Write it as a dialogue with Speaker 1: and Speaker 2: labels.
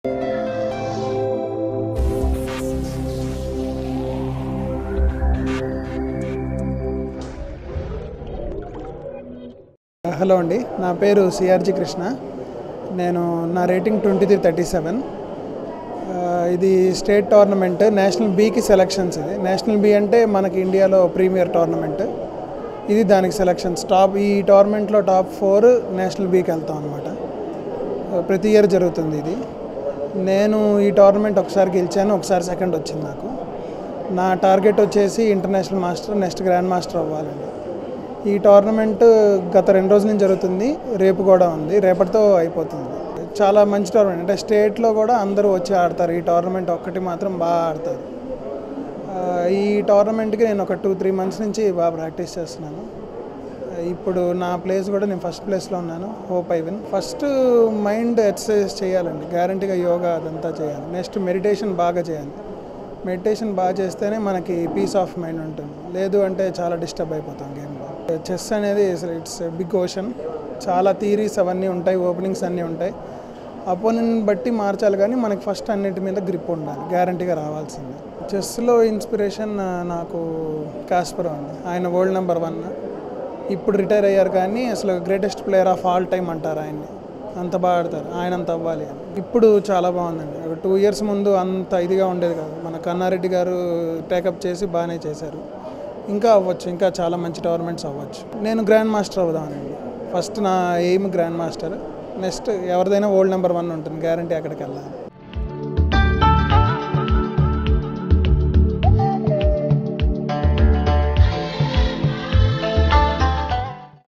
Speaker 1: hello అండి నా పేరు సిఆర్జి కృష్ణ నేను నా rating twenty three thirty seven ఇది స్టేట్ టోర్నమెంట్ నేషనల్ బీకి సెలక్షన్స్ ఇది నేషనల్ బీ అంటే మనకి ఇండియాలో ప్రీమియర్ టోర్నమెంట్ ఇది దానికి సెలక్షన్స్ టాప్ ఈ టోర్నమెంట్లో టాప్ ఫోర్ నేషనల్ బీకి వెళ్తాం అనమాట ప్రతి ఇయర్ జరుగుతుంది ఇది నేను ఈ టోర్నమెంట్ ఒకసారి గెలిచాను ఒకసారి సెకండ్ వచ్చింది నాకు నా టార్గెట్ వచ్చేసి international master next grand master అవ్వాలండి ఈ టోర్నమెంట్ గత రెండు రోజుల నుంచి జరుగుతుంది రేపు కూడా ఉంది రేపటితో అయిపోతుంది చాలా మంచి టోర్నమెంట్ అంటే స్టేట్లో కూడా అందరూ వచ్చి ఆడతారు ఈ టోర్నమెంట్ ఒక్కటి మాత్రం బాగా ఆడతారు ఆ, ఈ టోర్నమెంట్కి నేను ఒక టూ త్రీ మంత్స్ నుంచి బాగా ప్రాక్టీస్ చేస్తున్నాను ఇప్పుడు నా ప్లేస్ కూడా నేను ఫస్ట్ ప్లేస్లో ఉన్నాను hope I win first mind exercise చేయాలండి గ్యారంటీగా యోగా అదంతా చేయాలి నెక్స్ట్ మెడిటేషన్ బాగా చేయాలి మెడిటేషన్ బాగా చేస్తేనే మనకి పీస్ ఆఫ్ మైండ్ ఉంటుంది లేదు అంటే చాలా డిస్టర్బ్ అయిపోతాం గేమ్లో చెస్ అనేది ఇట్స్ బిగ్ ఓషన్ చాలా థీరీస్ అవన్నీ ఉంటాయి ఓపెనింగ్స్ అన్నీ ఉంటాయి అపోనెంట్ బట్టి మార్చాలి కానీ మనకి ఫస్ట్ అన్నిటి మీద గ్రిప్ ఉండాలి గ్యారంటీగా రావాల్సిందే చెస్లో ఇన్స్పిరేషన్ నాకు కాస్పరో అండి ఆయన వరల్డ్ నెంబర్ వన్ ఇప్పుడు రిటైర్ అయ్యారు కానీ అసలు greatest player of all time అంటారు ఆయన్ని అంత బాగా ఆడతారు ఆయన అంత అవ్వాలి అని ఇప్పుడు చాలా బాగుందండి ఒక టూ ఇయర్స్ ముందు అంత ఇదిగా ఉండేది కాదు మన కన్నారెడ్డి గారు టేకప్ చేసి బాగానే చేశారు ఇంకా అవ్వచ్చు ఇంకా చాలా మంచి టోర్నమెంట్స్ అవ్వచ్చు నేను గ్రాండ్ మాస్టర్ అవుదామనండి ఫస్ట్ నా ఎయిమ్ గ్రాండ్ మాస్టర్ నెక్స్ట్ ఎవరిదైనా ఓల్డ్ నెంబర్ వన్ ఉంటుంది గ్యారంటీ అక్కడికి వెళ్ళాలి